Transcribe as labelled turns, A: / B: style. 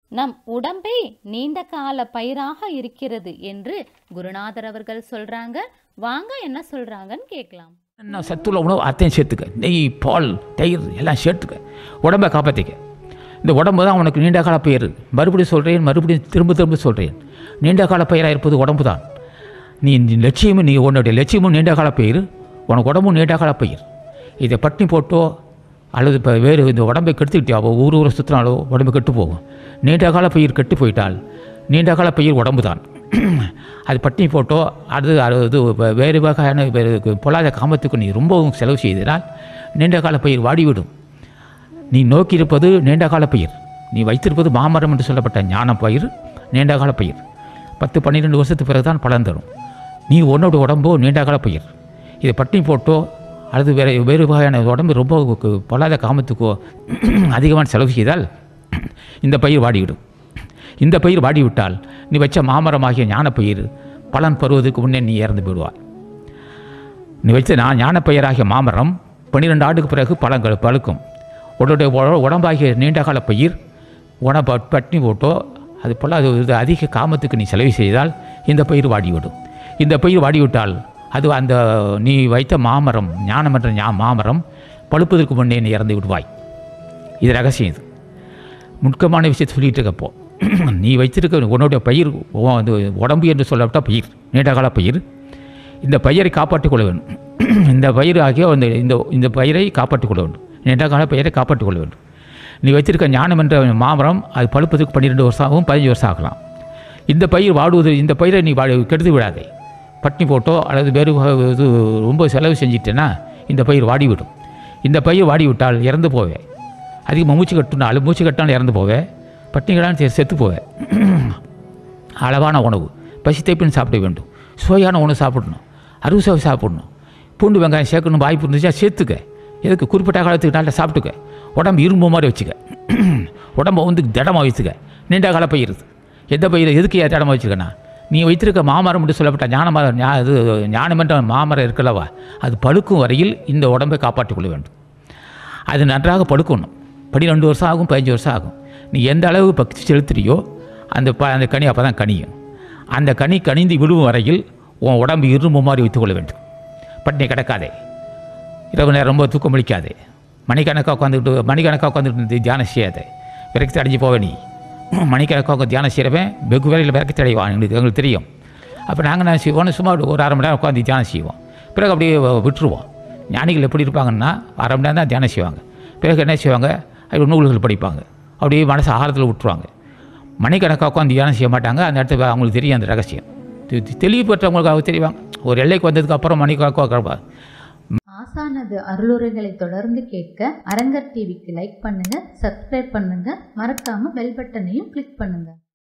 A: நம் உடம்பே நீண்ட கால பயிராக இருக்கிறது என்று குருநாதர் அவர்கள் சொல்றாங்க வாங்க என்ன சொல்றாங்கன்னு கேட்கலாம்
B: என்ன சத்துள்ள உணவு அத்தையும் சேர்த்துக்க நெய் பால் தயிர் எல்லாம் சேர்த்துக்க உடம்பை காப்பாற்றிக்க இந்த உடம்பு தான் உனக்கு நீண்ட கால பயிர் மறுபடியும் சொல்கிறேன் மறுபடியும் திரும்ப திரும்ப சொல்கிறேன் நீண்ட கால பயிராக இருப்பது உடம்பு தான் நீ நீ லட்சியமும் நீ உன்னுடைய லட்சியமும் நீண்ட கால பயிர் உனக்கு உடம்பும் நீண்ட கால பயிர் இதை பட்டினி போட்டோ அல்லது இப்போ வேறு இந்த உடம்பை கெடுத்துக்கிட்டியாவோ ஊர் ஊரை சுற்றினாலோ உடம்பு கெட்டு போகும் நீண்ட கால பயிர் கெட்டு போயிட்டால் நீண்ட கால பயிர் உடம்பு தான் அது பட்டினி போட்டோ அது அது வே- வேறு வகையான வேறு பொல்லாத காமத்துக்கு நீ ரொம்பவும் செலவு செய்ததால் நீண்ட கால பயிர் வாடிவிடும் நீ நோக்கியிருப்பது நீண்ட கால பயிர் நீ வைத்திருப்பது மாமரம் என்று சொல்லப்பட்ட ஞான பயிர் நீண்ட கால பயிர் பத்து பன்னிரெண்டு வருஷத்துக்கு பிறகு தான் பலன் தரும் நீ உன்னோட உடம்போ நீண்ட கால பயிர் இதை பட்டினி போட்டோ அல்லது வேறு வேறு வகையான உடம்பு ரொம்ப கு- பொல்லாத காமத்துக்கோ அதிகமான செலவு செய்தால் இந்த பயிர் வாடிவிடும் இந்த பயிர் வாடிவிட்டால் நீ வச்ச மாமரமாகிய ஞானப்பயிர் பலன் பெறுவதற்கு முன்னே நீ இறந்து போயிடுவாய் நீ வச்ச நான் ஞானப்பயிராகிய மாமரம் பன்னிரெண்டு ஆண்டுக்கு பிறகு பழங்கள் பழுக்கும் உன்னுடைய உட- உடம்பாகிய நீண்டகால பயிர் உணவு பட்டினி போட்டோ அது போல் அது இது அதிக காமத்துக்கு நீ செலவு செய்தால் இந்த பயிர் வாடிவிடும் இந்த பயிர் வாடிவிட்டால் அது அந்த நீ வைத்த மாமரம் ஞானம் என்ற ஞா மாமரம் பழுப்பதற்கு முன்னே நீ இறந்து விடுவாய் இது ரகசியம் இது முக்கியமான விஷயத்தை சொல்லிட்டு இருக்கப்போ நீ வைத்திருக்க உன்னுடைய பயிர் உன் அது உடம்பு என்று சொல்லப்பட்ட பயிர் நீண்டகால பயிர் இந்த பயிரை காப்பாற்றிக் கொள்ள வேண்டும் இந்த பயிர் ஆகிய இந்த இந்த இந்த பயிரை காப்பாற்றிக் கொள்ள வேண்டும் நீண்டகால பயிரை காப்பாற்றிக் கொள்ள வேண்டும் நீ வைத்திருக்க ஞானம் என்ற மாமரம் அது பழுப்பதற்கு பன்னிரெண்டு வருஷம் ஆகும் பதினஞ்சு வருஷம் ஆகலாம் இந்த பயிர் வாடுவது இந்த பயிரை நீ வாடு கெடுத்து விடாதே பட்டினி போட்டோ அல்லது வேறு வகை இது ரொம்ப செலவு செஞ்சிட்டேன்னா இந்த பயிர் வாடிவிடும் இந்த பயிர் வாடிவிட்டால் இறந்து போவேன் அதிகமாக மூச்சு கட்டுனாலும் மூச்சு கட்டினாலும் இறந்து போவேன் பட்டினிகளான செத்து போவேன் அளவான உணவு பசி தைப்பின்னு சாப்பிட வேண்டும் சுவையான உணவு சாப்பிடணும் அறுவை சுவை சாப்பிடணும் பூண்டு வெங்காயம் சேர்க்கணும் வாய்ப்பு இருந்துச்சா சேர்த்துக்க எதுக்கு குறிப்பிட்ட காலத்துக்கு நல்லா சாப்பிட்டுக்க உடம்பு இரும்பு மாதிரி வச்சுக்க உடம்பை வந்து திடமாக வச்சுக்க நீண்ட கால பயிர் இது. எந்த பயிர் எதுக்கு திடமாக வச்சுக்கண்ணா நீ வைத்திருக்க மாமரம் என்று சொல்லப்பட்ட ஞானமரம் ஞா இது ஞானம் என்ற மாமரம் இருக்கலவா அது பழுக்கும் வரையில் இந்த உடம்பை காப்பாற்றிக் கொள்ள வேண்டும் அது நன்றாக படுக்கணும் பன்னிரெண்டு வருஷம் ஆகும் பதினஞ்சு வருஷம் ஆகும் நீ எந்த அளவு பக்தி செலுத்துறியோ அந்த ப அந்த கனி அப்போ தான் கனியும் அந்த கனி கனிந்து விழுவும் வரையில் உன் உடம்பு இரும்பு மாதிரி வைத்துக்கொள்ள வேண்டும் பட்டினி கிடக்காதே இரவு நேரம் ரொம்ப தூக்கம் முடிக்காதே மணிக்கணக்காக உட்காந்துக்கிட்டு மணிக்கணக்காக உட்காந்துட்டு தியானம் செய்யாதே விரக்தி அடைஞ்சு போவே நீ மணிக்கணக்காக உட்காந்து தியானம் செய்கிறவன் வெகு வேலையில் விரக்தி அடைவான் எங்களுக்கு எங்களுக்கு தெரியும் அப்போ நாங்கள் என்ன செய்வோம் சும்மா ஒரு அரை மணி நேரம் உட்காந்து தியானம் செய்வோம் பிறகு அப்படியே விட்டுருவோம் ஞானிகள் எப்படி இருப்பாங்கன்னா அரை மணி நேரம் தான் தியானம் செய்வாங்க பிறகு என்ன செய்வாங்க அது நூல்கள் படிப்பாங்க அப்படியே மனசு ஆழத்தில் விட்டுருவாங்க மணிக்கணக்காக உட்காந்து தியானம் செய்ய மாட்டாங்க அந்த இடத்துல அவங்களுக்கு தெரியும் அந்த ரகசியம் தெ- தெ- தெளிவு பெற்றவங்களுக்கு அவங்க தெரிவாங்க ஒரு எல்லைக்கு வந்ததுக்கு அப்புறம் மணிக்கணக்காக
C: ஆசானது அருளுரைகளை தொடர்ந்து கேட்க அரங்கர் டிவிக்கு லைக் பண்ணுங்க சப்ஸ்கிரைப் பண்ணுங்க மறக்காம பெல் பட்டனையும் கிளிக் பண்ணுங்க